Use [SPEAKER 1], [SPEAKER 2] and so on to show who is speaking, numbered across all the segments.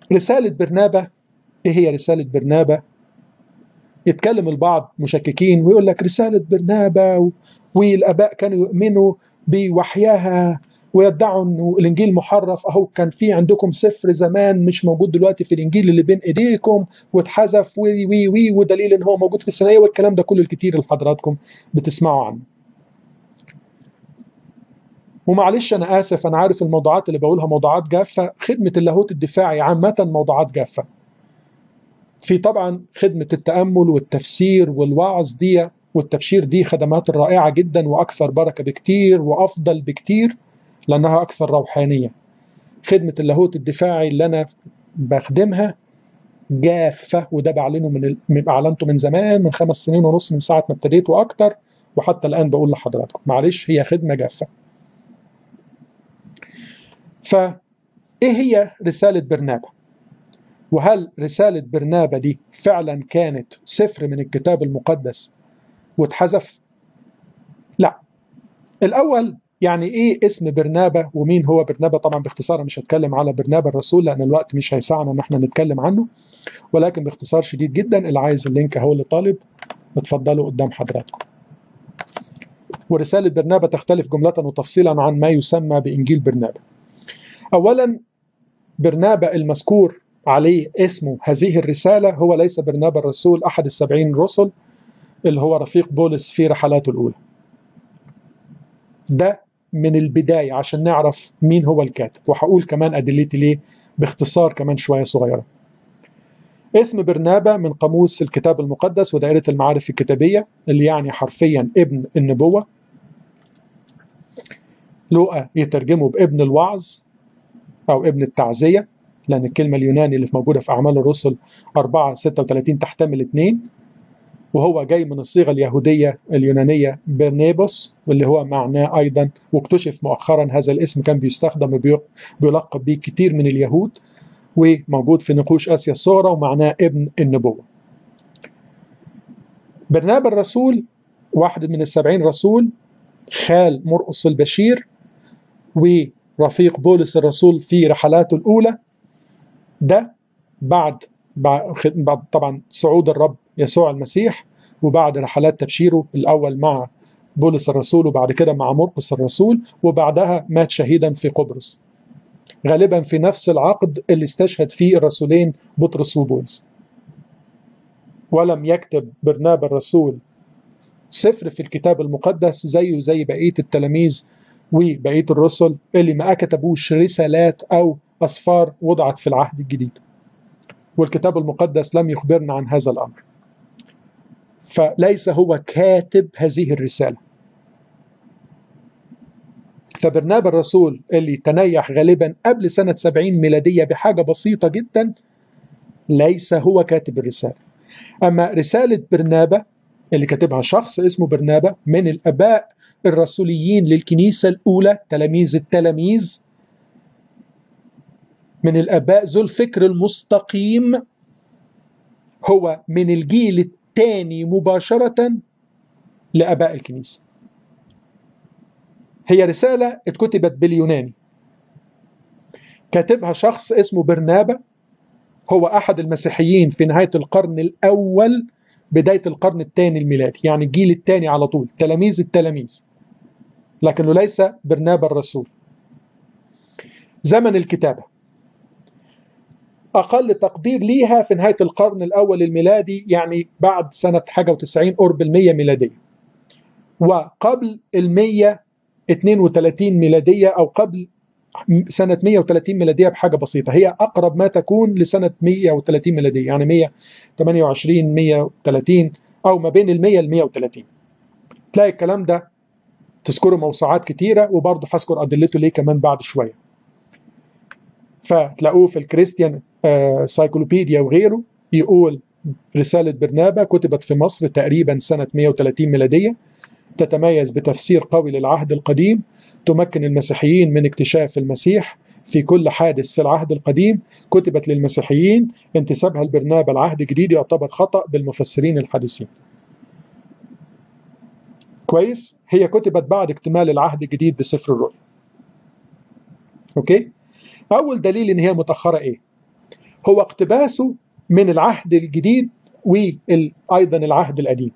[SPEAKER 1] رسالة برنابة إيه هي رسالة برنابة؟ يتكلم البعض مشككين ويقول لك رسالة برنابة والآباء كانوا يؤمنوا بوحيها ويدعوا انه الانجيل محرف اهو كان في عندكم سفر زمان مش موجود دلوقتي في الانجيل اللي بين ايديكم واتحذف وي وي وي ودليل ان هو موجود في الثانويه والكلام ده كله الكتير اللي حضراتكم بتسمعوا عنه. ومعلش انا اسف انا عارف الموضوعات اللي بقولها موضوعات جافه خدمه اللاهوت الدفاعي عامه موضوعات جافه. في طبعا خدمه التامل والتفسير والوعظ دي والتبشير دي خدمات رائعه جدا واكثر بركه بكتير وافضل بكتير لانها اكثر روحانيه. خدمه اللاهوت الدفاعي اللي انا بخدمها جافه وده بعلنه من ال... اعلنته من زمان من خمس سنين ونص من ساعه ما ابتديت واكتر وحتى الان بقول لحضراتكم معلش هي خدمه جافه. فايه هي رساله برنابا؟ وهل رساله برنابا دي فعلا كانت سفر من الكتاب المقدس واتحذف؟ لا. الاول يعني ايه اسم برنابا ومين هو برنابا طبعا باختصار مش هتكلم على برنابا الرسول لان الوقت مش هيسعنا ان احنا نتكلم عنه ولكن باختصار شديد جدا اللي عايز اللينك اهو اللي طالب اتفضلوا قدام حضراتكم ورسالة برنابا تختلف جملة وتفصيلا عن ما يسمى بإنجيل برنابا أولا برنابا المذكور عليه اسمه هذه الرسالة هو ليس برنابا الرسول أحد السبعين رسل اللي هو رفيق بولس في رحلاته الأولى ده من البداية عشان نعرف مين هو الكاتب وهقول كمان أدلتي ليه باختصار كمان شوية صغيرة اسم برنابا من قاموس الكتاب المقدس ودائرة المعارف الكتابية اللي يعني حرفيا ابن النبوة لوقا يترجمه بابن الوعظ أو ابن التعزية لأن الكلمة اليوناني اللي موجودة في أعمال الرسل 4 36 تحتمل اثنين وهو جاي من الصيغة اليهودية اليونانية برنيبوس واللي هو معناه أيضا واكتشف مؤخرا هذا الاسم كان بيستخدم بيلقب به كتير من اليهود وموجود في نقوش آسيا الصغرى ومعناه ابن النبوة برنابا الرسول واحد من السبعين رسول خال مرقص البشير ورفيق بولس الرسول في رحلاته الأولى ده بعد بعد طبعا صعود الرب يسوع المسيح وبعد رحلات تبشيره الأول مع بولس الرسول وبعد كده مع مرقس الرسول وبعدها مات شهيدا في قبرص غالبا في نفس العقد اللي استشهد فيه الرسولين بطرس وبولس ولم يكتب برنابا الرسول سفر في الكتاب المقدس زيه زي بقية التلاميذ وبقية الرسل اللي ما كتبوش رسالات أو أسفار وضعت في العهد الجديد والكتاب المقدس لم يخبرنا عن هذا الأمر فليس هو كاتب هذه الرسالة فبرنابا الرسول اللي تنيح غالبا قبل سنة 70 ميلادية بحاجة بسيطة جدا ليس هو كاتب الرسالة أما رسالة برنابا اللي كاتبها شخص اسمه برنابا من الآباء الرسوليين للكنيسة الأولى تلاميذ التلاميذ من الآباء ذو الفكر المستقيم هو من الجيل الثاني مباشرة لآباء الكنيسة هي رسالة اتكتبت باليوناني كاتبها شخص اسمه برنابا هو أحد المسيحيين في نهاية القرن الأول بداية القرن الثاني الميلادي يعني الجيل الثاني على طول تلاميذ التلاميذ لكنه ليس برنابا الرسول زمن الكتابة أقل تقدير ليها في نهاية القرن الأول الميلادي يعني بعد سنة حاجة وتسعين قرب المية ميلادية وقبل المية 32 ميلادية أو قبل سنة 130 ميلادية بحاجة بسيطة هي أقرب ما تكون لسنة 130 ميلادية يعني 128 130 أو ما بين ال 100 ل 130 تلاقي الكلام ده تذكروا موسوعات كتيرة وبرضه هذكر أدلته ليه كمان بعد شوية فتلاقوه في الكريستيان آه سايكلوبيديا وغيره يقول رسالة برنابا كتبت في مصر تقريبا سنة 130 ميلادية تتميز بتفسير قوي للعهد القديم تمكن المسيحيين من اكتشاف المسيح في كل حادث في العهد القديم كتبت للمسيحيين انتسابها لبرنابا العهد الجديد يعتبر خطأ بالمفسرين الحادثين كويس هي كتبت بعد اكتمال العهد الجديد بسفر الرؤيا اوكي اول دليل ان هي متاخره ايه هو اقتباسه من العهد الجديد وأيضا العهد القديم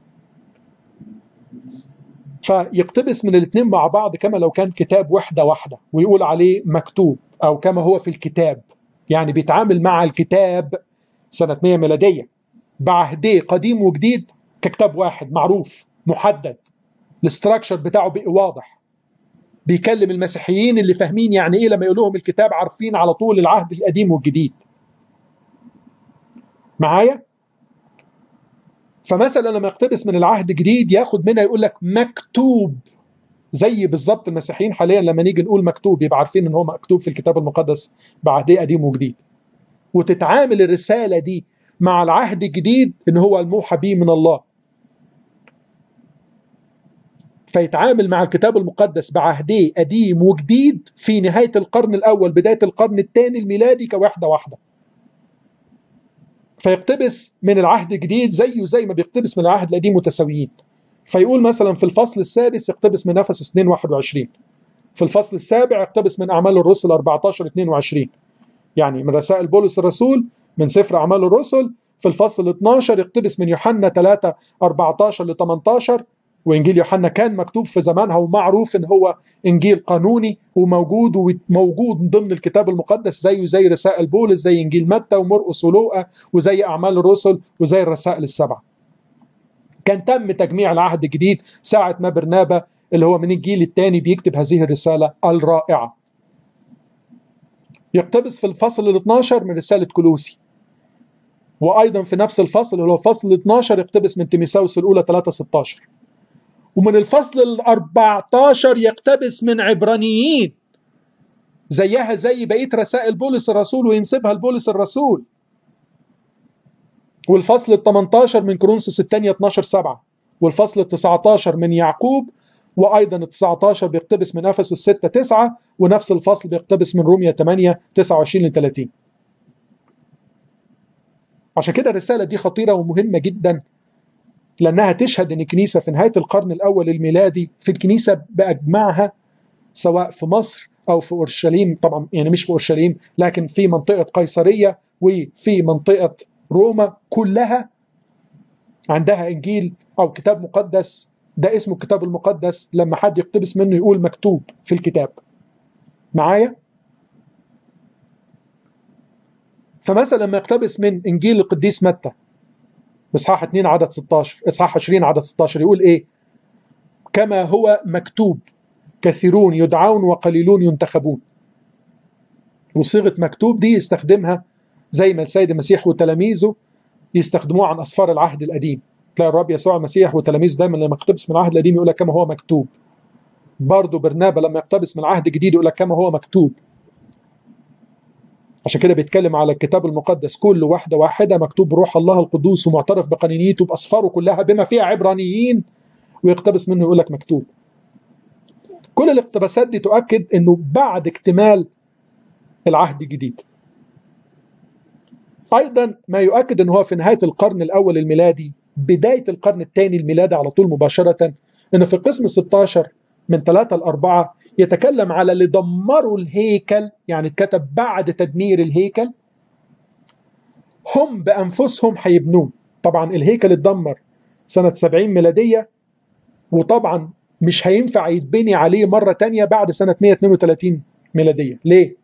[SPEAKER 1] فيقتبس من الاثنين مع بعض كما لو كان كتاب وحدة واحدة ويقول عليه مكتوب أو كما هو في الكتاب يعني بيتعامل مع الكتاب سنة 100 ميلادية بعهديه قديم وجديد ككتاب واحد معروف محدد الاستراكشر بتاعه بقى واضح بيكلم المسيحيين اللي فاهمين يعني ايه لما يقول لهم الكتاب عارفين على طول العهد القديم والجديد معايا فمثلا لما يقتبس من العهد الجديد ياخد منها يقول لك مكتوب زي بالظبط المسيحيين حاليا لما نيجي نقول مكتوب يبقى عارفين ان هو مكتوب في الكتاب المقدس بعهديه قديم وجديد وتتعامل الرساله دي مع العهد الجديد ان هو الموحى به من الله فيتعامل مع الكتاب المقدس بعهديه قديم وجديد في نهايه القرن الاول بدايه القرن الثاني الميلادي كوحده واحده فيقتبس من العهد الجديد زيه زي ما بيقتبس من العهد القديم متساويين فيقول مثلا في الفصل السادس يقتبس من نفس 2 21 في الفصل السابع يقتبس من اعمال الرسل 14 22 يعني من رسائل بولس الرسول من سفر اعمال الرسل في الفصل 12 يقتبس من يوحنا 3 14 ل 18 وانجيل يوحنا كان مكتوب في زمانها ومعروف ان هو انجيل قانوني وموجود وموجود ضمن الكتاب المقدس زيه زي رسائل بولس زي انجيل متى ومرقس ولوقا وزي اعمال الرسل وزي الرسائل السبعه. كان تم تجميع العهد الجديد ساعه ما برنابا اللي هو من الجيل الثاني بيكتب هذه الرساله الرائعه. يقتبس في الفصل ال 12 من رساله كلوسي. وايضا في نفس الفصل اللي هو فصل 12 يقتبس من تيميساوس الاولى 3 16. ومن الفصل ال 14 يقتبس من عبرانيين زيها زي بقيه رسائل بولس الرسول وينسبها لبولس الرسول والفصل ال 18 من كورنثوس الثانية 12 7 والفصل ال 19 من يعقوب وايضا ال 19 بيقتبس من افسس 6 9 ونفس الفصل بيقتبس من روميا 8 29 ل 30 عشان كده الرساله دي خطيره ومهمه جدا لأنها تشهد أن الكنيسة في نهاية القرن الأول الميلادي في الكنيسة بأجمعها سواء في مصر أو في أورشليم طبعا يعني مش في أورشليم لكن في منطقة قيصرية وفي منطقة روما كلها عندها إنجيل أو كتاب مقدس ده اسمه الكتاب المقدس لما حد يقتبس منه يقول مكتوب في الكتاب معايا؟ فمثلا لما يقتبس من إنجيل القديس متى اصحاح 2 عدد 16 اصحاح 20 عدد 16 يقول ايه كما هو مكتوب كثيرون يدعون وقليلون ينتخبون وصيغه مكتوب دي يستخدمها زي ما السيد المسيح وتلاميذه يستخدموها عن اسفار العهد القديم تلاقي الرب يسوع المسيح وتلاميذه دايما لما يقتبس من العهد القديم يقول لك كما هو مكتوب برضه برنابا لما يقتبس من العهد الجديد يقول لك كما هو مكتوب عشان كده بيتكلم على الكتاب المقدس كل واحدة واحدة مكتوب بروح الله القدوس ومعترف بقانونيته بأسفاره كلها بما فيها عبرانيين ويقتبس منه يقول لك مكتوب كل الاقتباسات دي تؤكد انه بعد اكتمال العهد الجديد ايضا ما يؤكد ان هو في نهايه القرن الاول الميلادي بدايه القرن الثاني الميلادي على طول مباشره انه في القسم 16 من 3 ل 4 يتكلم على اللي دمروا الهيكل يعني اتكتب بعد تدمير الهيكل هم بأنفسهم هيبنوه طبعا الهيكل اتدمر سنة 70 ميلادية وطبعا مش هينفع يتبني عليه مرة تانية بعد سنة 132 ميلادية ليه؟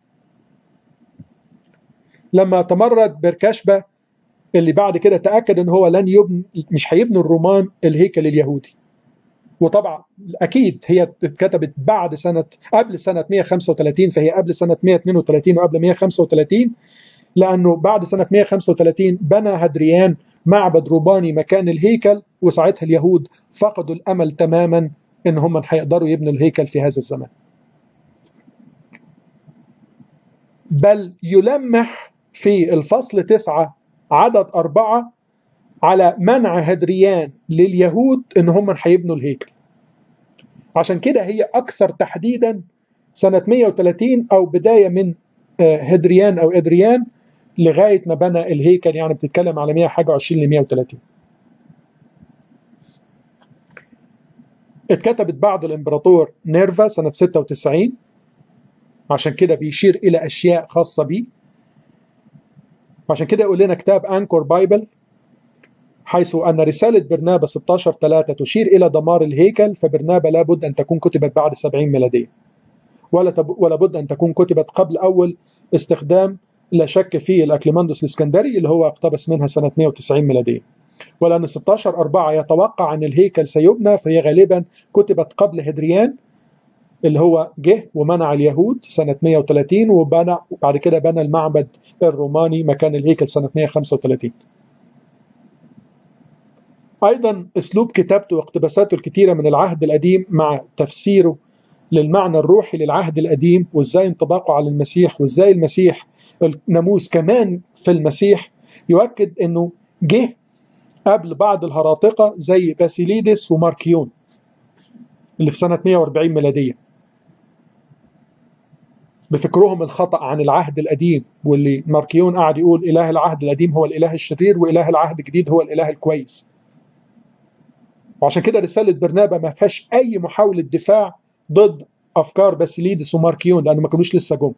[SPEAKER 1] لما تمرد بركشبة اللي بعد كده تأكد ان هو لن يبني مش هيبنوا الرومان الهيكل اليهودي وطبعا اكيد هي اتكتبت بعد سنه قبل سنه 135 فهي قبل سنه 132 وقبل 135 لانه بعد سنه 135 بنى هدريان معبد روباني مكان الهيكل وساعتها اليهود فقدوا الامل تماما ان هم هيقدروا يبنوا الهيكل في هذا الزمان. بل يلمح في الفصل تسعة عدد أربعة على منع هدريان لليهود ان هم هيبنوا الهيكل عشان كده هي اكثر تحديدا سنة 130 او بداية من هدريان او ادريان لغاية ما بنى الهيكل يعني بتتكلم على 100 حاجة 20 ل 130 اتكتبت بعد الامبراطور نيرفا سنة 96 عشان كده بيشير الى اشياء خاصة بيه عشان كده يقول لنا كتاب أنكور بايبل حيث أن رسالة برنابا 16 3 تشير إلى دمار الهيكل فبرنابا لابد أن تكون كتبت بعد 70 ميلادية ولا تب... ولا بد أن تكون كتبت قبل أول استخدام لا شك فيه الأكليماندوس الإسكندري اللي هو اقتبس منها سنة 190 ميلادية ولأن 16 4 يتوقع أن الهيكل سيبنى فهي غالبا كتبت قبل هدريان اللي هو جه ومنع اليهود سنة 130 وبنى بعد كده بنى المعبد الروماني مكان الهيكل سنة 135 أيضا أسلوب كتابته واقتباساته الكثيرة من العهد القديم مع تفسيره للمعنى الروحي للعهد القديم وإزاي انطباقه على المسيح وإزاي المسيح الناموس كمان في المسيح يؤكد أنه جه قبل بعض الهراطقة زي باسيليدس وماركيون اللي في سنة 140 ميلادية بفكرهم الخطأ عن العهد القديم واللي ماركيون قاعد يقول إله العهد القديم هو الإله الشرير وإله العهد الجديد هو الإله الكويس وعشان كده رسالة برنابا ما فيهاش أي محاولة دفاع ضد أفكار باسيليدس وماركيون لأنه ما كانوش لسه جم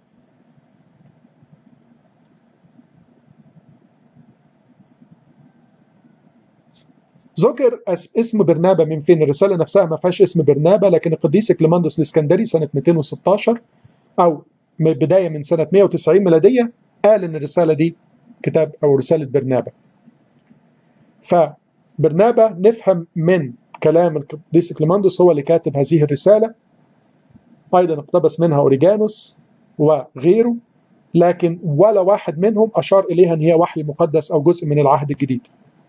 [SPEAKER 1] ذكر اسم برنابا من فين الرسالة نفسها ما فيهاش اسم برنابا لكن القديس كليماندوس الإسكندري سنة 216 أو من بداية من سنة 190 ميلادية قال إن الرسالة دي كتاب أو رسالة برنابا فبرنابا نفهم من كلام القديس كليماندوس هو اللي كاتب هذه الرسالة أيضا اقتبس منها أوريجانوس وغيره لكن ولا واحد منهم أشار إليها أن هي وحي مقدس أو جزء من العهد الجديد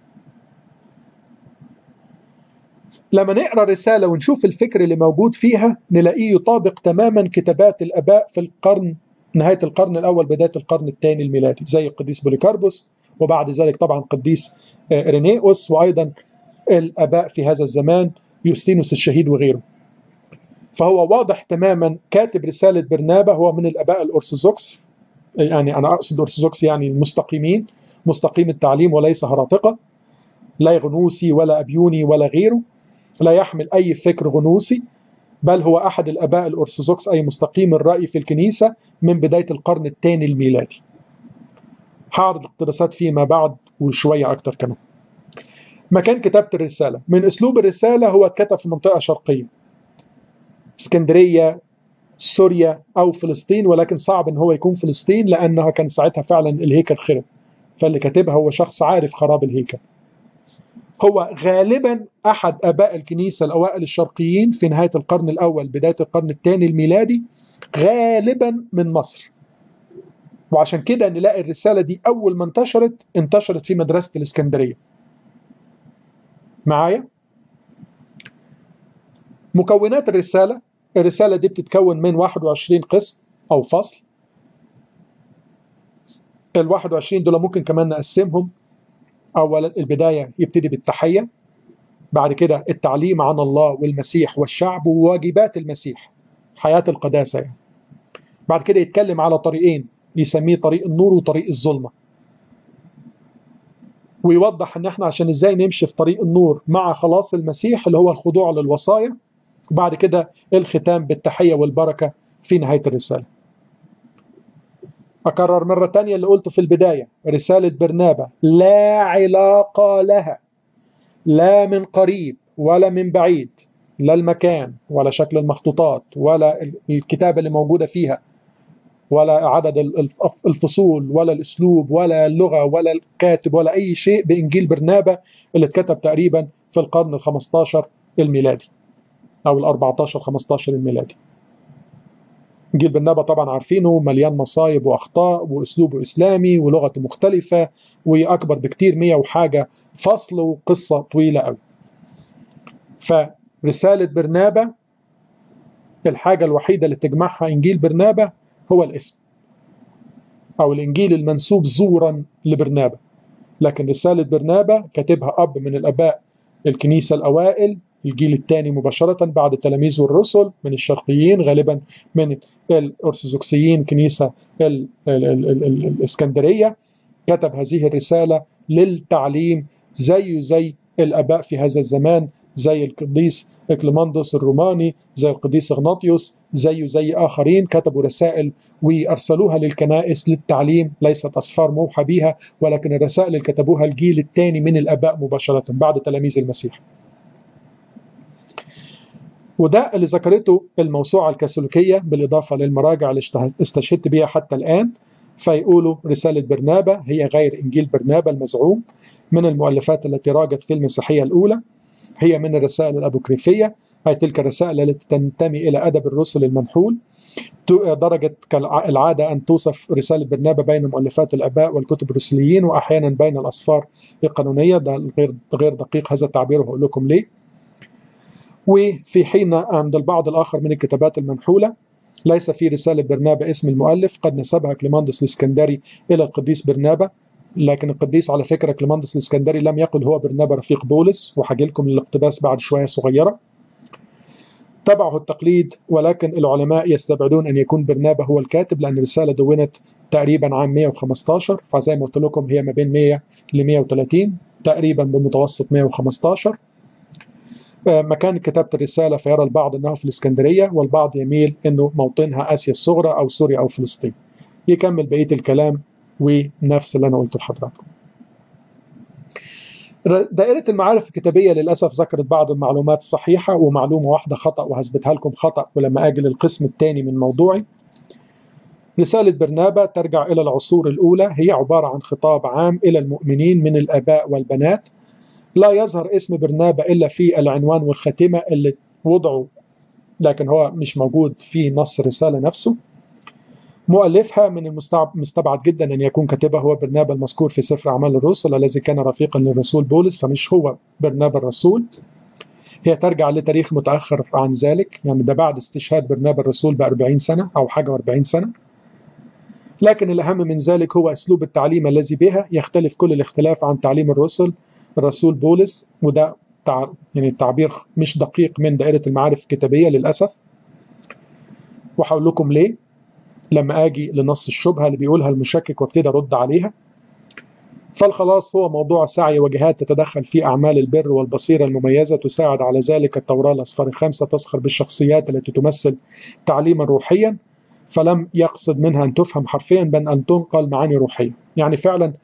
[SPEAKER 1] لما نقرا رساله ونشوف الفكر اللي موجود فيها نلاقيه يطابق تماما كتابات الاباء في القرن نهايه القرن الاول بدايه القرن الثاني الميلادي زي القديس بوليكاربوس وبعد ذلك طبعا القديس رينيوس وايضا الاباء في هذا الزمان يوستينوس الشهيد وغيره. فهو واضح تماما كاتب رساله برنابا هو من الاباء الارثوذكس يعني انا اقصد ارثوذكس يعني المستقيمين مستقيم التعليم وليس هراطقه لا غنوسي ولا ابيوني ولا غيره لا يحمل أي فكر غنوسي بل هو أحد الآباء الأرثوذكس أي مستقيم الرأي في الكنيسة من بداية القرن الثاني الميلادي هعرض اقتباسات فيما بعد وشوية أكتر كمان مكان كتابة الرسالة من أسلوب الرسالة هو اتكتب في منطقة شرقية اسكندرية سوريا أو فلسطين ولكن صعب أن هو يكون فلسطين لأنها كان ساعتها فعلا الهيكل خرب فاللي كاتبها هو شخص عارف خراب الهيكل هو غالبا احد اباء الكنيسه الاوائل الشرقيين في نهايه القرن الاول بدايه القرن الثاني الميلادي غالبا من مصر وعشان كده نلاقي الرساله دي اول ما انتشرت انتشرت في مدرسه الاسكندريه معايا مكونات الرساله الرساله دي بتتكون من 21 قسم او فصل ال 21 دول ممكن كمان نقسمهم اولا البدايه يبتدي بالتحيه بعد كده التعليم عن الله والمسيح والشعب وواجبات المسيح حياه القداسه يعني. بعد كده يتكلم على طريقين يسميه طريق النور وطريق الظلمه ويوضح ان احنا عشان ازاي نمشي في طريق النور مع خلاص المسيح اللي هو الخضوع للوصايا وبعد كده الختام بالتحيه والبركه في نهايه الرساله أكرر مرة تانية اللي قلته في البداية رسالة برنابا لا علاقة لها لا من قريب ولا من بعيد لا المكان ولا شكل المخطوطات ولا الكتابة اللي موجودة فيها ولا عدد الفصول ولا الأسلوب ولا اللغة ولا الكاتب ولا أي شيء بإنجيل برنابا اللي اتكتب تقريبا في القرن ال15 الميلادي أو ال14 15 الميلادي جيل برنابا طبعا عارفينه مليان مصايب واخطاء واسلوبه اسلامي ولغته مختلفه واكبر بكتير 100 وحاجه فصل وقصه طويله قوي. فرساله برنابا الحاجه الوحيده اللي تجمعها انجيل برنابا هو الاسم. او الانجيل المنسوب زورا لبرنابا. لكن رساله برنابا كاتبها اب من الاباء الكنيسه الاوائل الجيل الثاني مباشرة بعد التلاميذ والرسل من الشرقيين غالبا من الأرثوذكسيين كنيسة ال ال ال ال ال الإسكندرية كتب هذه الرسالة للتعليم زيه زي الآباء في هذا الزمان زي القديس إكليماندوس الروماني زي القديس إغناطيوس زيه زي آخرين كتبوا رسائل وأرسلوها للكنائس للتعليم ليست أسفار موحى بها ولكن الرسائل اللي كتبوها الجيل الثاني من الآباء مباشرة بعد تلاميذ المسيح وده اللي ذكرته الموسوعة الكاثوليكية بالإضافة للمراجع اللي استشهدت بها حتى الآن فيقولوا رسالة برنابا هي غير إنجيل برنابا المزعوم من المؤلفات التي راجت في المسيحية الأولى هي من الرسائل الأبوكريفية هي تلك الرسائل التي تنتمي إلى أدب الرسل المنحول درجت كالعادة أن توصف رسالة برنابا بين مؤلفات الآباء والكتب الرسليين وأحيانا بين الأسفار القانونية ده غير غير دقيق هذا التعبير وهقول لكم ليه وفي حين عند البعض الآخر من الكتابات المنحولة ليس في رسالة برنابا اسم المؤلف قد نسبها كليماندوس الاسكندري إلى القديس برنابا لكن القديس على فكرة كليماندوس الاسكندري لم يقل هو برنابا رفيق بولس وحاجي لكم الاقتباس بعد شوية صغيرة تبعه التقليد ولكن العلماء يستبعدون أن يكون برنابا هو الكاتب لأن الرسالة دونت تقريبا عام 115 فزي ما قلت لكم هي ما بين 100 ل 130 تقريبا بمتوسط 115 مكان كتابة الرسالة فيرى البعض أنه في الإسكندرية والبعض يميل أنه موطنها آسيا الصغرى أو سوريا أو فلسطين يكمل بقية الكلام ونفس اللي أنا قلته لحضراتكم دائرة المعارف الكتابية للأسف ذكرت بعض المعلومات الصحيحة ومعلومة واحدة خطأ وهثبتها لكم خطأ ولما أجي للقسم الثاني من موضوعي رسالة برنابا ترجع إلى العصور الأولى هي عبارة عن خطاب عام إلى المؤمنين من الآباء والبنات لا يظهر اسم برنابا إلا في العنوان والختمة اللي وضعوا لكن هو مش موجود في نص الرسالة نفسه مؤلفها من المستبعد جدا أن يكون كاتبها هو برنابا المذكور في سفر أعمال الرسل الذي كان رفيقا للرسول بولس فمش هو برنابا الرسول هي ترجع لتاريخ متأخر عن ذلك يعني ده بعد استشهاد برنابا الرسول ب 40 سنة أو حاجة و40 سنة لكن الأهم من ذلك هو أسلوب التعليم الذي بها يختلف كل الاختلاف عن تعليم الرسل الرسول بولس وده تع... يعني تعبير مش دقيق من دائرة المعارف الكتابية للأسف وهقول لكم ليه لما أجي لنص الشبهة اللي بيقولها المشكك وابتدي أرد عليها فالخلاص هو موضوع سعي وجهات تتدخل في أعمال البر والبصيرة المميزة تساعد على ذلك التوراة الأصفار الخمسة تسخر بالشخصيات التي تمثل تعليما روحيا فلم يقصد منها أن تفهم حرفيا بل أن تنقل معاني روحية يعني فعلا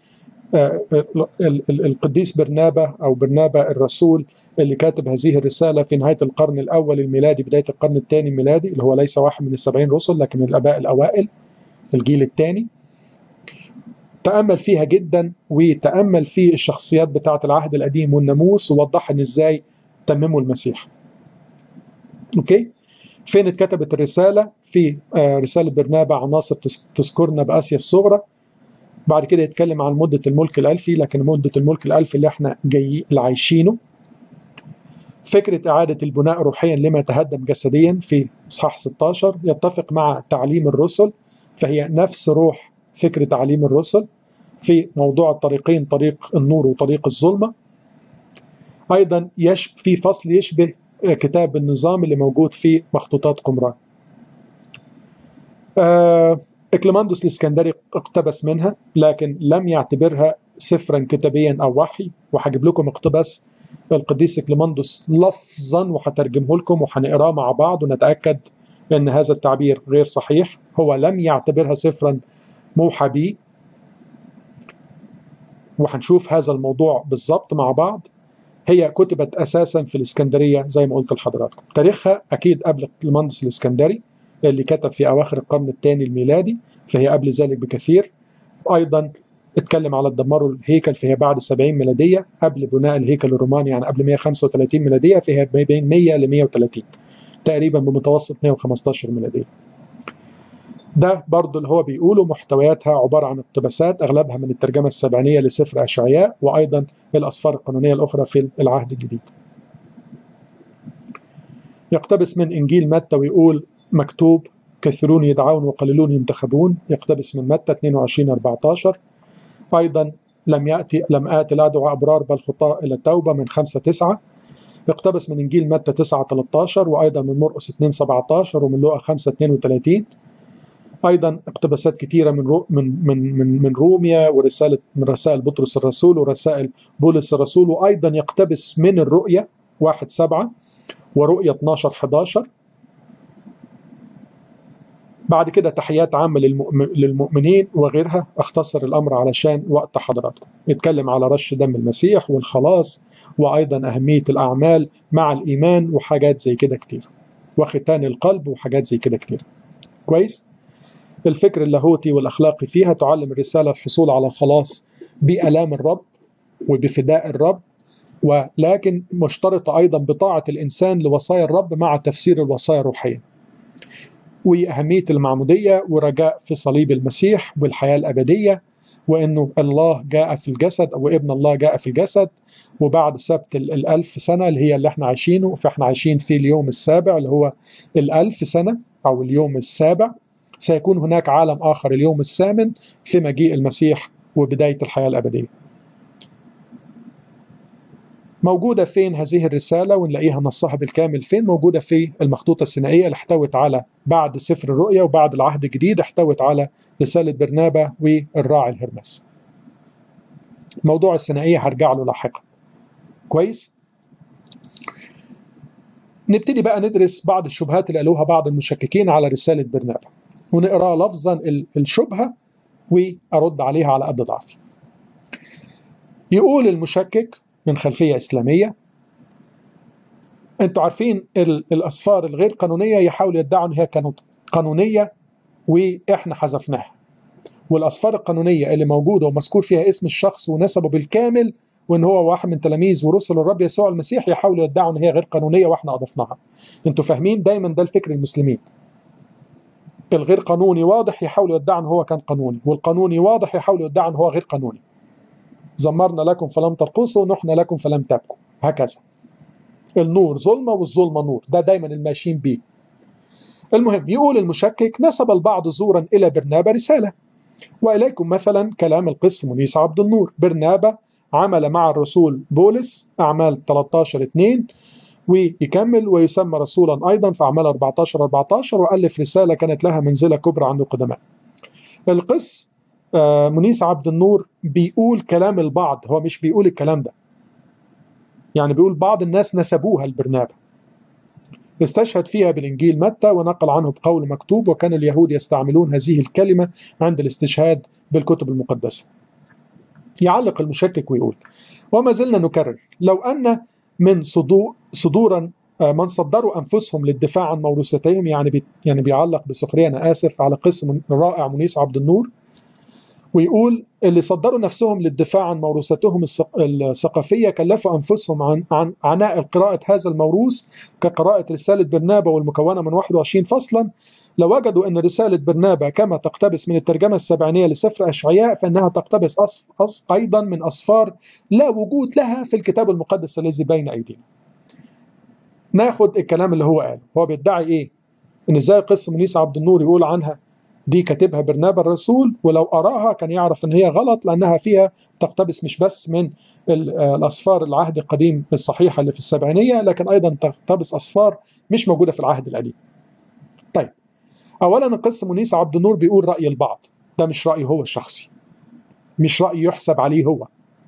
[SPEAKER 1] القديس برنابا أو برنابا الرسول اللي كاتب هذه الرسالة في نهاية القرن الأول الميلادي بداية القرن الثاني الميلادي اللي هو ليس واحد من السبعين رسل لكن الآباء الأوائل الجيل الثاني تأمل فيها جدا وتأمل في الشخصيات بتاعة العهد القديم والناموس ووضح ان ازاي تمموا المسيح اوكي فين اتكتبت الرسالة في رسالة برنابا عناصر تذكرنا بآسيا الصغرى بعد كده يتكلم عن مدة الملك الألفي لكن مدة الملك الألفي اللي احنا جاي اللي عايشينه فكرة إعادة البناء روحيا لما تهدم جسديا في إصحاح 16 يتفق مع تعليم الرسل فهي نفس روح فكرة تعليم الرسل في موضوع الطريقين طريق النور وطريق الظلمة أيضا يشب في فصل يشبه كتاب النظام اللي موجود في مخطوطات قمران آه إكليماندوس الإسكندري اقتبس منها لكن لم يعتبرها سفرا كتابيا أو وحي وهجيب لكم اقتباس القديس إكليماندوس لفظا وهترجمه لكم وهنقراه مع بعض ونتأكد أن هذا التعبير غير صحيح هو لم يعتبرها سفرا موحى به وهنشوف هذا الموضوع بالضبط مع بعض هي كتبت اساسا في الاسكندريه زي ما قلت لحضراتكم تاريخها اكيد قبل المهندس الاسكندري اللي كتب في اواخر القرن الثاني الميلادي فهي قبل ذلك بكثير ايضا اتكلم على دمروا الهيكل فهي بعد 70 ميلاديه قبل بناء الهيكل الروماني يعني قبل 135 ميلاديه فهي ما بين 100 ل 130 تقريبا بمتوسط 115 ميلاديه ده برضو اللي هو بيقوله محتوياتها عبارة عن اقتباسات أغلبها من الترجمة السبعينية لسفر أشعياء وأيضا الأسفار القانونية الأخرى في العهد الجديد يقتبس من إنجيل متى ويقول مكتوب كثيرون يدعون وقليلون ينتخبون يقتبس من متى 22 14 أيضا لم يأتي لم آتي لا أدعو أبرار بل خطاء إلى التوبة من 5 9 يقتبس من إنجيل متى 9 13 وأيضا من مرقس 2 17 ومن لوقا 5 32 ايضا اقتباسات كثيره من رو من من من من روميا ورساله من رسائل بطرس الرسول ورسائل بولس الرسول وايضا يقتبس من الرؤيا 1 7 ورؤية 12 11 بعد كده تحيات عامة للمؤمنين وغيرها اختصر الأمر علشان وقت حضراتكم يتكلم على رش دم المسيح والخلاص وأيضا أهمية الأعمال مع الإيمان وحاجات زي كده كتير وختان القلب وحاجات زي كده كتير كويس الفكر اللاهوتي والأخلاقي فيها تعلم الرسالة الحصول على الخلاص بألام الرب وبفداء الرب ولكن مشترطة أيضا بطاعة الإنسان لوصايا الرب مع تفسير الوصايا الروحية وأهمية المعمودية ورجاء في صليب المسيح والحياة الأبدية وأنه الله جاء في الجسد أو ابن الله جاء في الجسد وبعد سبت الألف سنة اللي هي اللي احنا عايشينه فاحنا عايشين في اليوم السابع اللي هو الألف سنة أو اليوم السابع سيكون هناك عالم آخر اليوم الثامن في مجيء المسيح وبداية الحياة الأبدية موجودة فين هذه الرسالة ونلاقيها نصها بالكامل فين موجودة في المخطوطة السينائية اللي احتوت على بعد سفر الرؤيا وبعد العهد الجديد احتوت على رسالة برنابا والراعي الهرمس موضوع السينائية هرجع له لاحقا كويس نبتدي بقى ندرس بعض الشبهات اللي قالوها بعض المشككين على رسالة برنابا ونقرا لفظا الشبهة وأرد عليها على قد ضعفي يقول المشكك من خلفية إسلامية أنتوا عارفين الأسفار الغير قانونية يحاولوا يدعوا أن هي كانت قانونية وإحنا حذفناها والأسفار القانونية اللي موجودة ومذكور فيها اسم الشخص ونسبه بالكامل وان هو واحد من تلاميذ ورسل الرب يسوع المسيح يحاولوا يدعوا ان هي غير قانونيه واحنا اضفناها. انتوا فاهمين دايما ده الفكر المسلمين. الغير قانوني واضح يحاولوا يدعوا ان هو كان قانوني، والقانوني واضح يحاولوا يدعوا ان هو غير قانوني. زمرنا لكم فلم ترقصوا نحن لكم فلم تبكوا هكذا النور ظلمة والظلمة نور ده دايما الماشيين بيه المهم يقول المشكك نسب البعض زورا إلى برنابا رسالة وإليكم مثلا كلام القس منيس عبد النور برنابا عمل مع الرسول بولس أعمال 13 2 ويكمل ويسمى رسولا أيضا في أعمال 14 14 وألف رسالة كانت لها منزلة كبرى عند القدماء القس آه منيس عبد النور بيقول كلام البعض هو مش بيقول الكلام ده يعني بيقول بعض الناس نسبوها لبرنابا استشهد فيها بالإنجيل متى ونقل عنه بقول مكتوب وكان اليهود يستعملون هذه الكلمة عند الاستشهاد بالكتب المقدسة يعلق المشكك ويقول وما زلنا نكرر لو أن من صدور صدورا من صدروا انفسهم للدفاع عن موروثتهم يعني بي يعني بيعلق بسخريه انا اسف على قسم رائع منيس عبد النور ويقول اللي صدروا نفسهم للدفاع عن موروثتهم الثقافية كلفوا أنفسهم عن, عن عناء قراءة هذا الموروث كقراءة رسالة برنابا والمكونة من 21 فصلا لوجدوا أن رسالة برنابا كما تقتبس من الترجمة السبعينية لسفر أشعياء فإنها تقتبس أصف أصف أيضا من أصفار لا وجود لها في الكتاب المقدس الذي بين أيدينا ناخد الكلام اللي هو قاله هو بيدعي إيه إن إزاي قصة منيس عبد النور يقول عنها دي كاتبها برنابا الرسول ولو أراها كان يعرف إن هي غلط لأنها فيها تقتبس مش بس من الأصفار العهد القديم الصحيحة اللي في السبعينية لكن أيضا تقتبس أصفار مش موجودة في العهد القديم طيب أولا القس منيس عبد النور بيقول رأي البعض ده مش رأيه هو الشخصي مش رأي يحسب عليه هو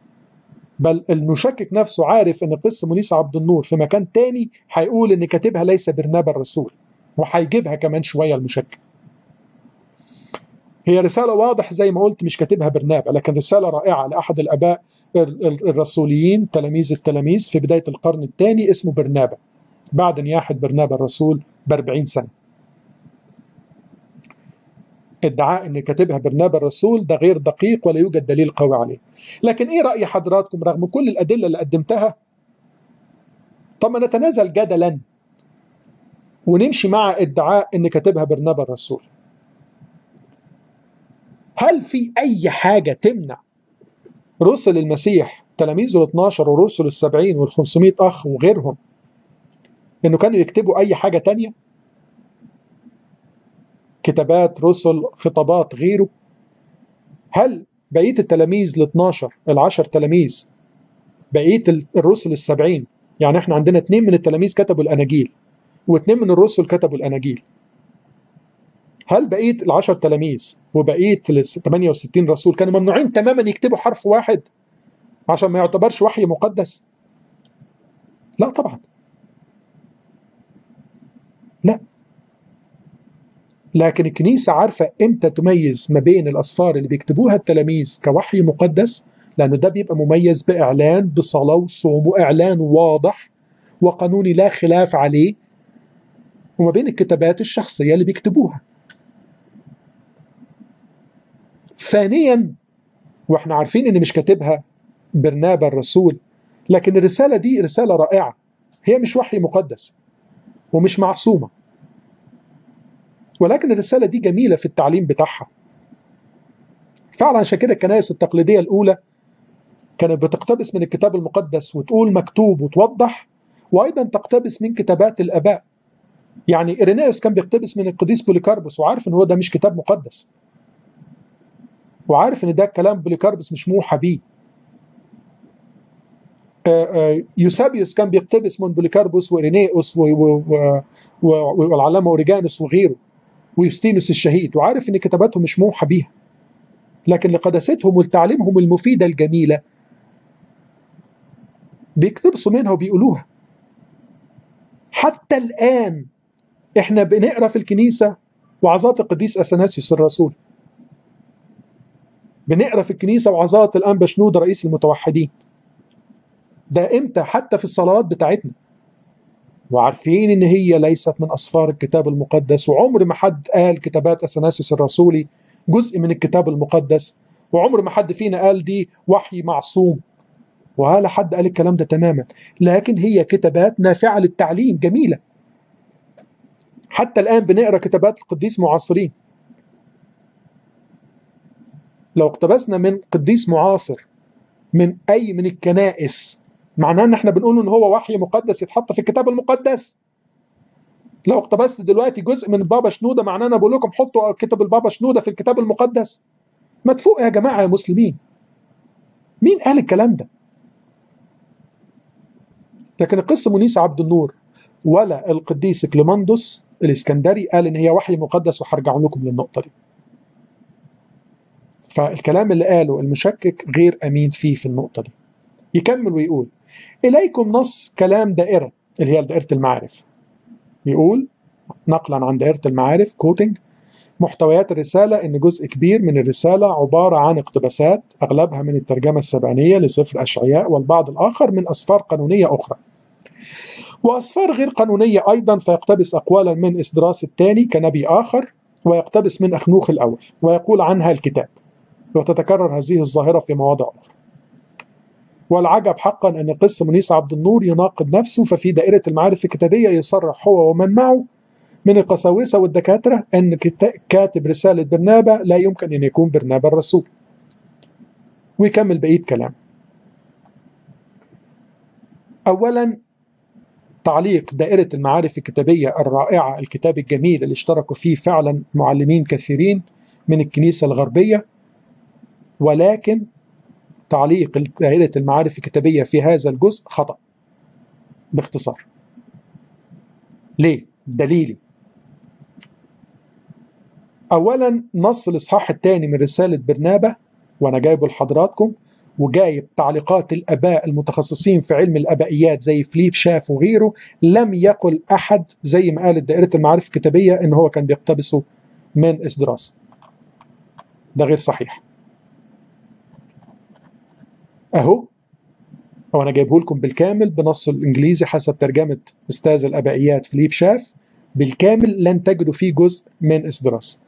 [SPEAKER 1] بل المشكك نفسه عارف ان قس منيس عبد النور في مكان تاني هيقول ان كاتبها ليس برنابا الرسول وهيجيبها كمان شويه المشكك هي رسالة واضح زي ما قلت مش كاتبها برنابا لكن رسالة رائعة لأحد الآباء الرسوليين تلاميذ التلاميذ في بداية القرن الثاني اسمه برنابا بعد نياحة برنابا الرسول ب 40 سنة ادعاء ان كاتبها برنابا الرسول ده غير دقيق ولا يوجد دليل قوي عليه لكن ايه رأي حضراتكم رغم كل الأدلة اللي قدمتها طب ما نتنازل جدلا ونمشي مع ادعاء ان كاتبها برنابا الرسول هل في أي حاجة تمنع رسل المسيح تلاميذه ال 12 ورسل ال 70 وال 500 أخ وغيرهم إنه كانوا يكتبوا أي حاجة تانية؟ كتابات رسل خطابات غيره هل بقية التلاميذ ال 12 ال 10 تلاميذ بقية الرسل ال 70 يعني احنا عندنا اثنين من التلاميذ كتبوا الأناجيل واثنين من الرسل كتبوا الأناجيل هل بقيه العشر تلاميذ وبقيه ال 68 رسول كانوا ممنوعين تماما يكتبوا حرف واحد عشان ما يعتبرش وحي مقدس؟ لا طبعا لا لكن الكنيسة عارفة امتى تميز ما بين الأسفار اللي بيكتبوها التلاميذ كوحي مقدس لأنه ده بيبقى مميز بإعلان بصلاة وصوم وإعلان واضح وقانوني لا خلاف عليه وما بين الكتابات الشخصية اللي بيكتبوها ثانيا واحنا عارفين ان مش كاتبها برنابا الرسول لكن الرسالة دي رسالة رائعة هي مش وحي مقدس ومش معصومة ولكن الرسالة دي جميلة في التعليم بتاعها فعلا عشان كده الكنائس التقليدية الأولى كانت بتقتبس من الكتاب المقدس وتقول مكتوب وتوضح وأيضا تقتبس من كتابات الآباء يعني إيرينيوس كان بيقتبس من القديس بوليكاربوس وعارف إن هو ده مش كتاب مقدس وعارف إن ده كلام بوليكاربوس مش موحى بيه يوسابيوس كان بيقتبس من بوليكاربوس وإيرينيوس والعلامة أوريجانوس وغيره ويوستينوس الشهيد وعارف ان كتاباتهم مش موحى بيها لكن لقداستهم ولتعليمهم المفيده الجميله بيقتبسوا منها وبيقولوها حتى الان احنا بنقرا في الكنيسه وعظات القديس اثناسيوس الرسول بنقرا في الكنيسه وعظات الانبا شنوده رئيس المتوحدين ده امتى حتى في الصلوات بتاعتنا وعارفين ان هي ليست من اسفار الكتاب المقدس وعمر ما حد قال كتابات اثناسيوس الرسولي جزء من الكتاب المقدس وعمر ما حد فينا قال دي وحي معصوم ولا حد قال الكلام ده تماما لكن هي كتابات نافعه للتعليم جميله حتى الان بنقرا كتابات القديس معاصرين لو اقتبسنا من قديس معاصر من اي من الكنائس معناه ان احنا بنقول ان هو وحي مقدس يتحط في الكتاب المقدس لو اقتبست دلوقتي جزء من بابا شنوده معناه انا بقول لكم حطوا كتاب البابا شنوده في الكتاب المقدس ما تفوق يا جماعه يا مسلمين مين قال الكلام ده لكن القس منيس عبد النور ولا القديس كليماندوس الاسكندري قال ان هي وحي مقدس وهرجع لكم للنقطه دي فالكلام اللي قاله المشكك غير امين فيه في النقطه دي يكمل ويقول إليكم نص كلام دائرة اللي هي دائرة المعارف يقول نقلا عن دائرة المعارف كوتنج محتويات الرسالة إن جزء كبير من الرسالة عبارة عن اقتباسات أغلبها من الترجمة السبعينية لسفر أشعياء والبعض الآخر من أسفار قانونية أخرى وأسفار غير قانونية أيضا فيقتبس أقوالا من إسدراس الثاني كنبي آخر ويقتبس من أخنوخ الأول ويقول عنها الكتاب وتتكرر هذه الظاهرة في مواضع أخرى والعجب حقا أن قس منيس عبد النور يناقض نفسه ففي دائرة المعارف الكتابية يصرح هو ومن معه من القساوسة والدكاترة أن كاتب رسالة برنابا لا يمكن أن يكون برنابا الرسول ويكمل بقية كلام أولا تعليق دائرة المعارف الكتابية الرائعة الكتاب الجميل اللي اشتركوا فيه فعلا معلمين كثيرين من الكنيسة الغربية ولكن تعليق دائرة المعارف الكتابية في هذا الجزء خطأ باختصار ليه؟ دليلي أولا نص الإصحاح الثاني من رسالة برنابة وأنا جايبه لحضراتكم وجايب تعليقات الآباء المتخصصين في علم الآبائيات زي فليب شاف وغيره لم يقل أحد زي ما قالت دائرة المعارف الكتابية إن هو كان بيقتبسه من إسدراس ده غير صحيح اهو هو انا جايبه لكم بالكامل بنص الانجليزي حسب ترجمه استاذ الابائيات فليب شاف بالكامل لن تجدوا فيه جزء من اسدراس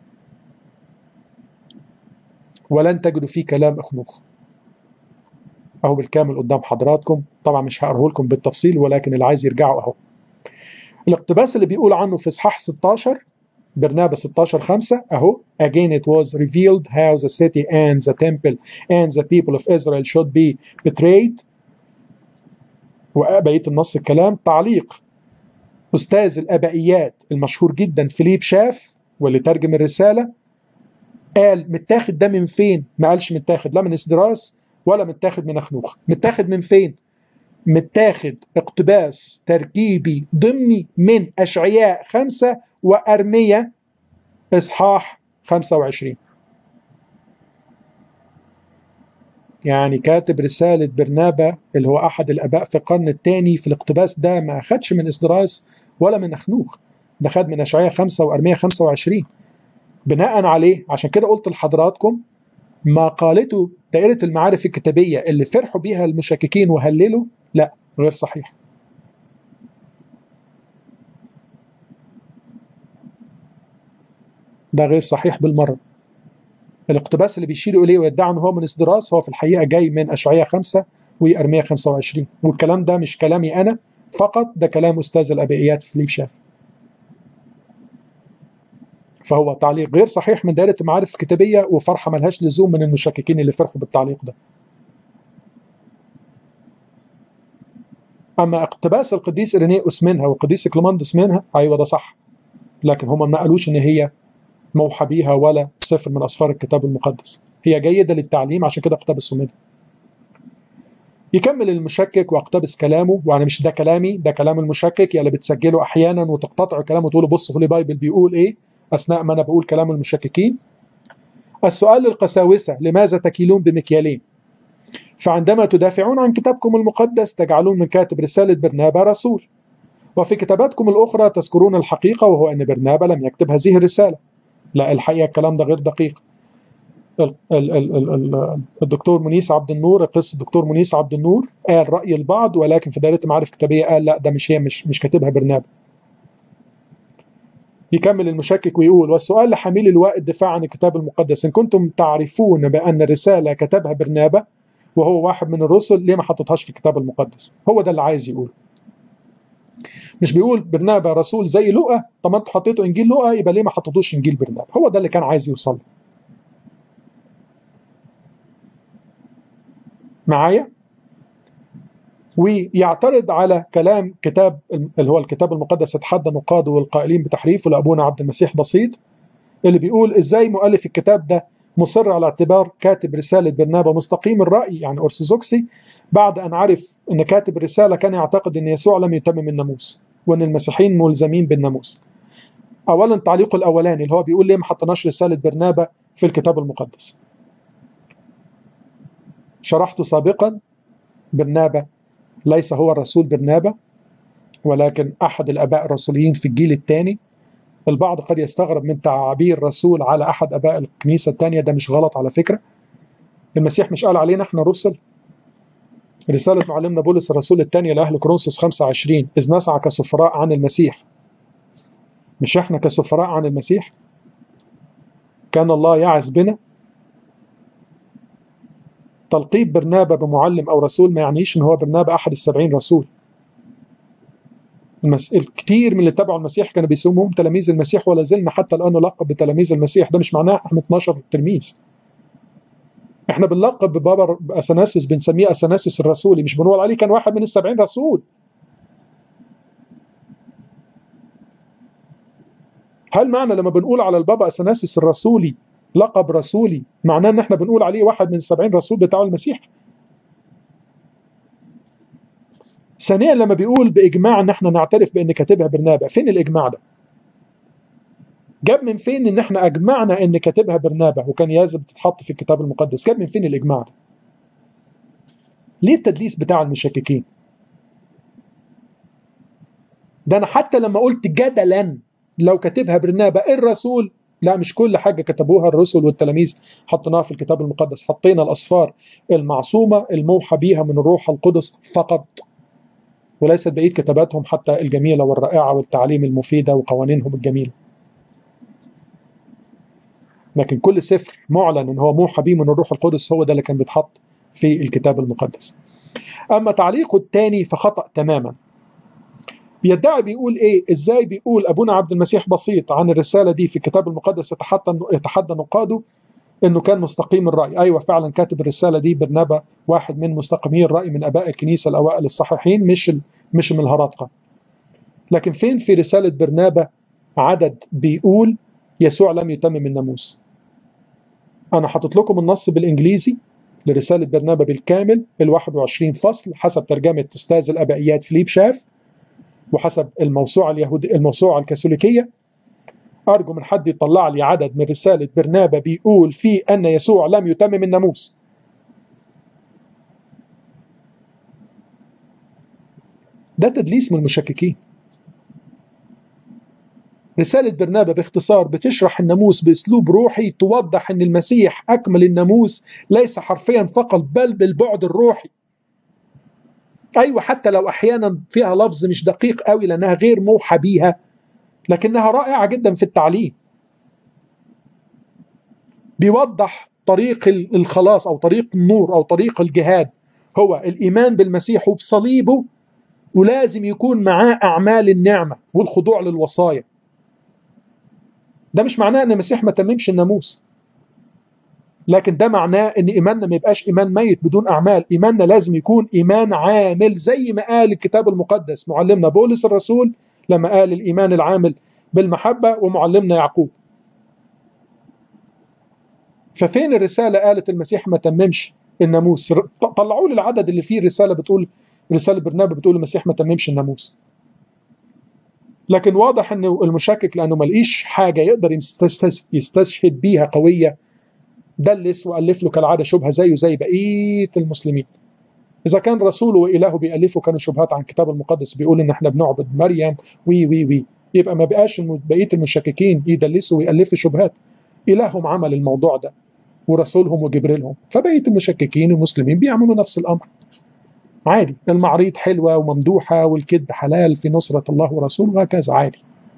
[SPEAKER 1] ولن تجدوا فيه كلام اخنوخ اهو بالكامل قدام حضراتكم طبعا مش هقراه لكم بالتفصيل ولكن اللي عايز يرجعوا اهو الاقتباس اللي بيقول عنه في اصحاح 16 برنابا 16 5 اهو again it was revealed how the city and the temple and the people of Israel should be betrayed وبقيه النص الكلام تعليق استاذ الابائيات المشهور جدا فيليب شاف واللي ترجم الرساله قال متاخد ده من فين؟ ما قالش متاخد لا من اسدراس ولا متاخد من اخنوخ متاخد من فين؟ متاخد اقتباس تركيبي ضمني من أشعياء خمسة وأرمية إصحاح 25 يعني كاتب رسالة برنابا اللي هو أحد الآباء في القرن الثاني في الاقتباس ده ما أخدش من إسدراس ولا من أخنوخ ده خد من أشعية 5 وأرمية 25 بناء عليه عشان كده قلت لحضراتكم ما قالته دائرة المعارف الكتابية اللي فرحوا بيها المشككين وهللوا لا غير صحيح ده غير صحيح بالمرة الاقتباس اللي بيشيروا إليه ويدعوا أنه هو من إسدراس هو في الحقيقة جاي من أشعية 5 وأرمية 25 والكلام ده مش كلامي أنا فقط ده كلام أستاذ الأبائيات فيليب شاف فهو تعليق غير صحيح من دائرة المعارف الكتابية وفرحة ملهاش لزوم من المشككين اللي فرحوا بالتعليق ده أما اقتباس القديس إرينيوس منها والقديس كليماندوس منها أيوة ده صح لكن هم ما قالوش إن هي موحى بيها ولا صفر من أسفار الكتاب المقدس هي جيدة للتعليم عشان كده اقتبسوا منها يكمل المشكك واقتبس كلامه وانا مش ده كلامي ده كلام المشكك يا اللي بتسجله احيانا وتقتطعوا كلامه وتقولوا بصوا في بايبل بيقول ايه اثناء ما انا بقول كلام المشككين السؤال للقساوسه لماذا تكيلون بمكيالين فعندما تدافعون عن كتابكم المقدس تجعلون من كاتب رساله برنابا رسول وفي كتاباتكم الاخرى تذكرون الحقيقه وهو ان برنابا لم يكتب هذه الرساله لا الحقيقه الكلام ده غير دقيق ال ال ال ال الدكتور منيس عبد النور قصه الدكتور منيس عبد النور قال راي البعض ولكن في دائره المعارف الكتابيه قال لا ده مش هي مش مش كاتبها برنابا يكمل المشكك ويقول والسؤال لحميل اللواء الدفاع عن الكتاب المقدس ان كنتم تعرفون بان الرساله كتبها برنابا وهو واحد من الرسل ليه ما حطتهاش في الكتاب المقدس هو ده اللي عايز يقول مش بيقول برنابا رسول زي لقا طب ما انتوا حطيتوا انجيل لقا يبقى ليه ما حطيتوش انجيل برنابا هو ده اللي كان عايز يوصل له معايا ويعترض على كلام كتاب اللي هو الكتاب المقدس اتحدى نقاده والقائلين بتحريفه لابونا عبد المسيح بسيط اللي بيقول ازاي مؤلف الكتاب ده مصر على اعتبار كاتب رسالة برنابا مستقيم الرأي يعني أرثوذكسي بعد أن عرف أن كاتب الرسالة كان يعتقد أن يسوع لم يتمم الناموس وأن المسيحيين ملزمين بالناموس أولا تعليقه الأولاني اللي هو بيقول ليه ما حطناش رسالة برنابا في الكتاب المقدس شرحت سابقا برنابا ليس هو الرسول برنابا ولكن أحد الآباء الرسوليين في الجيل الثاني البعض قد يستغرب من تعابير رسول على أحد أباء الكنيسة الثانية ده مش غلط على فكرة المسيح مش قال علينا احنا رسل رسالة معلمنا بولس الرسول الثانية لأهل كورنثوس 25 إذ نسعى كسفراء عن المسيح مش احنا كسفراء عن المسيح كان الله يعز بنا تلقيب برنابا بمعلم أو رسول ما يعنيش إن هو برنابا أحد السبعين رسول المس... الكثير من اللي تبعوا المسيح كانوا بيسموهم تلاميذ المسيح ولا زلنا حتى الآن نلقب بتلاميذ المسيح ده مش معناه احنا 12 تلميذ احنا بنلقب ببابا اثناسيوس بنسميه اثناسيوس الرسولي مش بنقول عليه كان واحد من السبعين رسول هل معنى لما بنقول على البابا اثناسيوس الرسولي لقب رسولي معناه ان احنا بنقول عليه واحد من السبعين رسول بتاع المسيح ثانيا لما بيقول باجماع ان احنا نعترف بان كاتبها برنابا فين الاجماع ده جاب من فين ان احنا اجمعنا ان كاتبها برنابا وكان يجب تتحط في الكتاب المقدس جاب من فين الاجماع ده ليه التدليس بتاع المشككين ده انا حتى لما قلت جدلا لو كاتبها برنابا الرسول لا مش كل حاجة كتبوها الرسل والتلاميذ حطيناها في الكتاب المقدس حطينا الأصفار المعصومة الموحى بيها من الروح القدس فقط وليست بقية كتاباتهم حتى الجميلة والرائعة والتعليم المفيدة وقوانينهم الجميلة لكن كل سفر معلن ان هو موحى به من الروح القدس هو ده اللي كان بيتحط في الكتاب المقدس اما تعليقه الثاني فخطا تماما بيدعي بيقول ايه ازاي بيقول ابونا عبد المسيح بسيط عن الرساله دي في الكتاب المقدس يتحدى يتحدى نقاده انه كان مستقيم الراي ايوه فعلا كاتب الرساله دي برنابا واحد من مستقيمي الراي من اباء الكنيسه الاوائل الصحيحين مش ال... مش من الهراطقه لكن فين في رساله برنابا عدد بيقول يسوع لم يتمم الناموس انا حاطط لكم النص بالانجليزي لرساله برنابا بالكامل ال 21 فصل حسب ترجمه استاذ الابائيات فيليب شاف وحسب الموسوعه اليهوديه الموسوعه الكاثوليكيه ارجو من حد يطلع لي عدد من رساله برنابا بيقول فيه ان يسوع لم يتمم الناموس ده تدليس من المشككين رسالة برنابا باختصار بتشرح الناموس بأسلوب روحي توضح أن المسيح أكمل الناموس ليس حرفيا فقط بل بالبعد الروحي أيوة حتى لو أحيانا فيها لفظ مش دقيق قوي لأنها غير موحى بيها لكنها رائعة جدا في التعليم بيوضح طريق الخلاص أو طريق النور أو طريق الجهاد هو الإيمان بالمسيح وبصليبه ولازم يكون معاه أعمال النعمة والخضوع للوصايا ده مش معناه ان المسيح ما تممش الناموس لكن ده معناه ان ايماننا ما يبقاش ايمان ميت بدون اعمال ايماننا لازم يكون ايمان عامل زي ما قال الكتاب المقدس معلمنا بولس الرسول لما قال الايمان العامل بالمحبه ومعلمنا يعقوب ففين الرساله قالت المسيح ما تممش الناموس طلعوا لي العدد اللي فيه الرساله بتقول رساله برنابا بتقول المسيح ما تممش الناموس لكن واضح انه المشكك لانه ما لقيش حاجه يقدر يستشهد بيها قويه دلس والف له كالعاده شبهه زيه زي بقيه المسلمين. اذا كان رسوله واله بيالفوا كانوا شبهات عن الكتاب المقدس بيقول ان احنا بنعبد مريم وي وي وي يبقى ما بقاش بقيه المشككين يدلسوا ويالفوا شبهات. الههم عمل الموضوع ده ورسولهم وجبريلهم فبقيه المشككين المسلمين بيعملوا نفس الامر. عادي المعريض حلوة وممدوحة والكذب حلال في نصرة الله ورسوله وهكذا عادي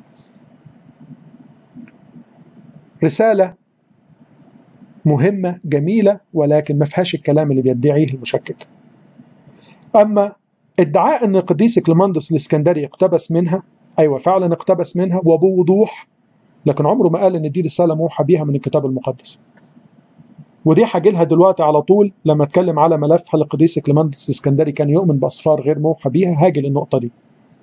[SPEAKER 1] رسالة مهمة جميلة ولكن ما فيهاش الكلام اللي بيدعيه المشكك أما ادعاء أن القديس كليماندوس الإسكندري اقتبس منها أيوة فعلا اقتبس منها وبوضوح لكن عمره ما قال أن دي رسالة موحى بيها من الكتاب المقدس ودي هاجي لها دلوقتي على طول لما اتكلم على ملف هل القديس كليماندوس الاسكندري كان يؤمن باصفار غير موحى بيها هاجي للنقطه دي.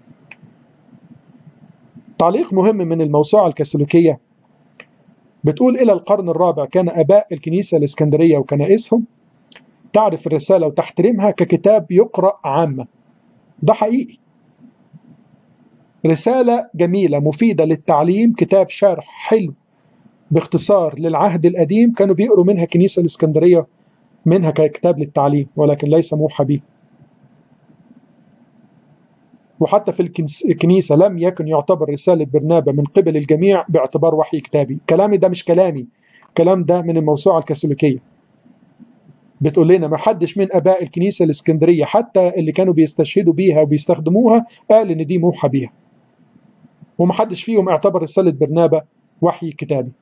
[SPEAKER 1] تعليق مهم من الموسوعه الكاثوليكيه بتقول الى القرن الرابع كان اباء الكنيسه الاسكندريه وكنائسهم تعرف الرساله وتحترمها ككتاب يقرا عامه. ده حقيقي. رساله جميله مفيده للتعليم كتاب شرح حلو باختصار للعهد القديم كانوا بيقروا منها كنيسة الإسكندرية منها ككتاب للتعليم ولكن ليس موحى به وحتى في الكنيسة لم يكن يعتبر رسالة برنابا من قبل الجميع باعتبار وحي كتابي كلامي ده مش كلامي كلام ده من الموسوعة الكاثوليكية بتقول لنا ما حدش من اباء الكنيسه الاسكندريه حتى اللي كانوا بيستشهدوا بيها وبيستخدموها قال ان دي موحى بيها وما حدش فيهم اعتبر رساله برنابا وحي كتابي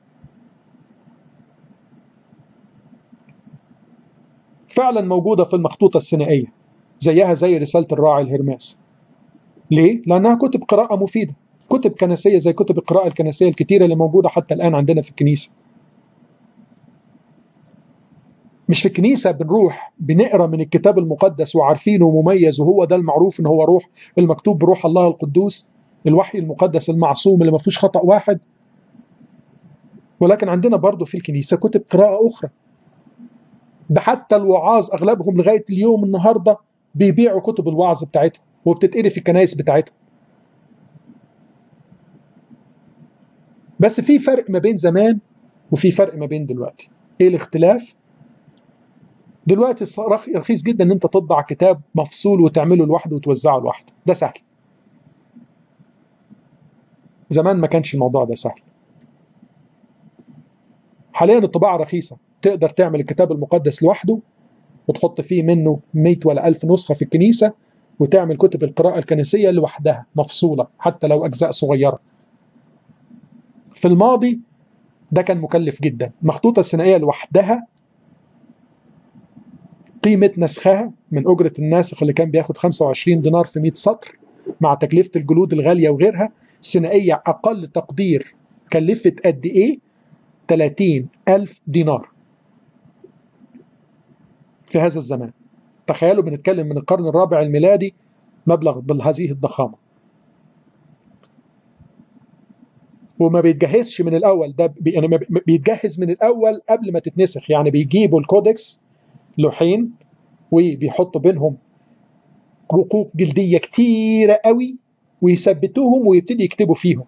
[SPEAKER 1] فعلا موجودة في المخطوطة السينائية زيها زي رسالة الراعي الهرماس ليه؟ لأنها كتب قراءة مفيدة كتب كنسية زي كتب القراءة الكنسية الكتيرة اللي موجودة حتى الآن عندنا في الكنيسة مش في الكنيسة بنروح بنقرا من الكتاب المقدس وعارفينه مميز وهو ده المعروف ان هو روح المكتوب بروح الله القدوس الوحي المقدس المعصوم اللي ما فيهوش خطأ واحد ولكن عندنا برضه في الكنيسة كتب قراءة أخرى ده حتى الوعاظ اغلبهم لغايه اليوم النهارده بيبيعوا كتب الوعظ بتاعتهم وبتتقري في الكنائس بتاعتهم بس في فرق ما بين زمان وفي فرق ما بين دلوقتي ايه الاختلاف دلوقتي رخيص جدا ان انت تطبع كتاب مفصول وتعمله لوحده وتوزعه لوحده ده سهل زمان ما كانش الموضوع ده سهل حاليا الطباعه رخيصه تقدر تعمل الكتاب المقدس لوحده وتحط فيه منه 100 ولا 1000 نسخة في الكنيسة وتعمل كتب القراءة الكنسية لوحدها مفصولة حتى لو أجزاء صغيرة في الماضي ده كان مكلف جدا مخطوطة السينائية لوحدها قيمة نسخها من أجرة الناسخ اللي كان بياخد 25 دينار في 100 سطر مع تكلفة الجلود الغالية وغيرها السينائية أقل تقدير كلفت قد إيه 30 ألف دينار في هذا الزمان تخيلوا بنتكلم من القرن الرابع الميلادي مبلغ بهذه الضخامة وما بيتجهزش من الأول ده بي يعني بيتجهز من الأول قبل ما تتنسخ يعني بيجيبوا الكودكس لوحين وبيحطوا بينهم رقوق جلدية كتيرة قوي ويثبتوهم ويبتدي يكتبوا فيهم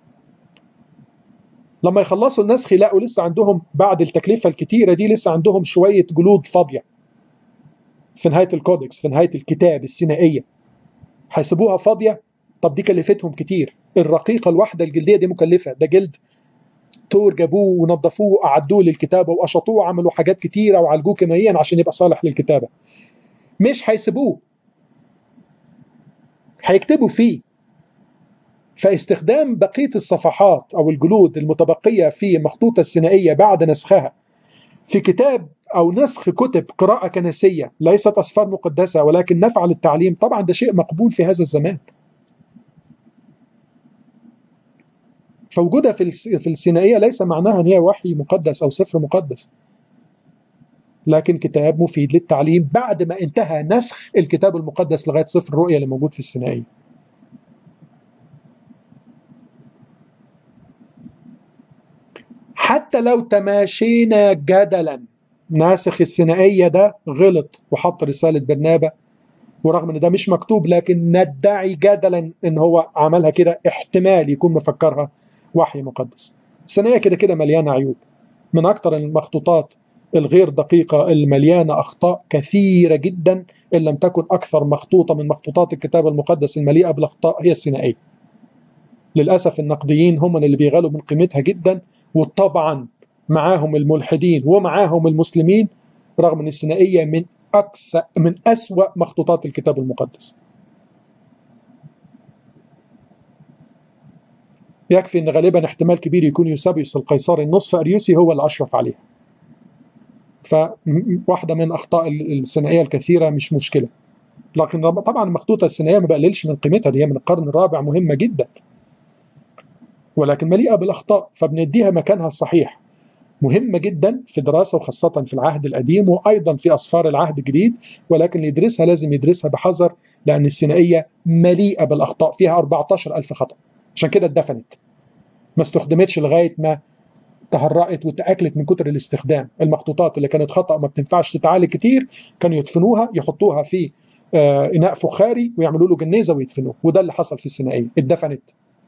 [SPEAKER 1] لما يخلصوا النسخ يلاقوا لسه عندهم بعد التكلفة الكتيرة دي لسه عندهم شوية جلود فاضية في نهاية الكودكس في نهاية الكتاب السينائية هيسيبوها فاضيه طب دي كلفتهم كتير الرقيقه الواحده الجلديه دي مكلفه ده جلد تور جابوه ونظفوه وأعدوه للكتابه وقشطوه وعملوا حاجات كتيره وعالجوه كيميائيا عشان يبقى صالح للكتابه مش هيسيبوه هيكتبوا فيه فاستخدام بقيه الصفحات او الجلود المتبقيه في المخطوطه السينائيه بعد نسخها في كتاب او نسخ كتب قراءه كنسيه ليست اسفار مقدسه ولكن نفع للتعليم طبعا ده شيء مقبول في هذا الزمان فوجودها في في السينائيه ليس معناها ان هي وحي مقدس او سفر مقدس لكن كتاب مفيد للتعليم بعد ما انتهى نسخ الكتاب المقدس لغايه سفر الرؤيا اللي موجود في السينائيه حتى لو تماشينا جدلا ناسخ السينائيه ده غلط وحط رساله برنابا ورغم ان ده مش مكتوب لكن ندعي جدلا ان هو عملها كده احتمال يكون مفكرها وحي مقدس السينائيه كده كده مليانه عيوب من اكتر المخطوطات الغير دقيقة المليانة أخطاء كثيرة جدا إن لم تكن أكثر مخطوطة من مخطوطات الكتاب المقدس المليئة بالأخطاء هي السينائية للأسف النقديين هم اللي بيغالوا من قيمتها جدا وطبعا معاهم الملحدين ومعاهم المسلمين رغم ان السينائيه من اكثر من اسوا مخطوطات الكتاب المقدس. يكفي ان غالبا احتمال كبير يكون يوسابيوس القيصري النصف اريوسي هو اللي اشرف عليها. فواحده من اخطاء السينائيه الكثيره مش مشكله. لكن طبعا المخطوطه السينائيه ما بقللش من قيمتها دي هي من القرن الرابع مهمه جدا. ولكن مليئة بالأخطاء فبنديها مكانها الصحيح مهمة جدا في دراسة وخاصة في العهد القديم وأيضا في أسفار العهد الجديد ولكن اللي يدرسها لازم يدرسها بحذر لأن السينائية مليئة بالأخطاء فيها 14 ألف خطأ عشان كده اتدفنت ما استخدمتش لغاية ما تهرأت وتأكلت من كتر الاستخدام المخطوطات اللي كانت خطأ ما بتنفعش تتعالج كتير كانوا يدفنوها يحطوها في آه إناء فخاري ويعملوا له جنيزة ويدفنوه وده اللي حصل في السينائية اتدفنت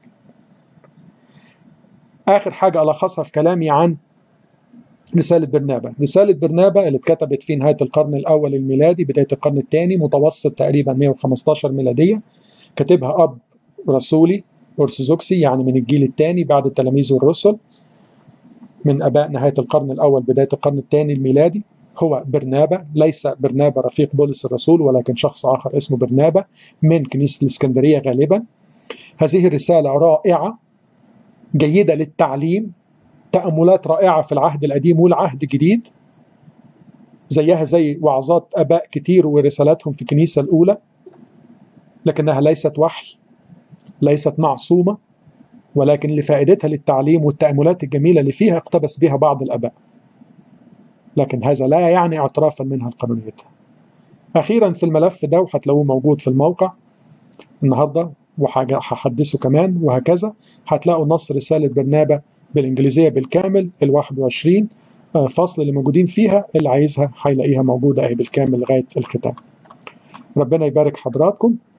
[SPEAKER 1] آخر حاجة ألخصها في كلامي عن رسالة برنابا رسالة برنابا اللي اتكتبت في نهاية القرن الأول الميلادي بداية القرن الثاني متوسط تقريبا 115 ميلادية كاتبها أب رسولي أرثوذكسي يعني من الجيل الثاني بعد التلاميذ والرسل من أباء نهاية القرن الأول بداية القرن الثاني الميلادي هو برنابا ليس برنابا رفيق بولس الرسول ولكن شخص آخر اسمه برنابا من كنيسة الإسكندرية غالبا هذه الرسالة رائعة جيدة للتعليم تأملات رائعة في العهد القديم والعهد الجديد زيها زي وعظات أباء كتير ورسالاتهم في الكنيسة الأولى لكنها ليست وحي ليست معصومة ولكن لفائدتها للتعليم والتأملات الجميلة اللي فيها اقتبس بها بعض الآباء لكن هذا لا يعني اعترافا منها لقانونيتها أخيرا في الملف ده وهتلاقوه موجود في الموقع النهارده وحاجة هحدثه كمان وهكذا هتلاقوا نص رسالة برنابا بالإنجليزية بالكامل ال 21 فصل اللي موجودين فيها اللي عايزها هيلاقيها موجودة أهي بالكامل لغاية الختام ربنا يبارك حضراتكم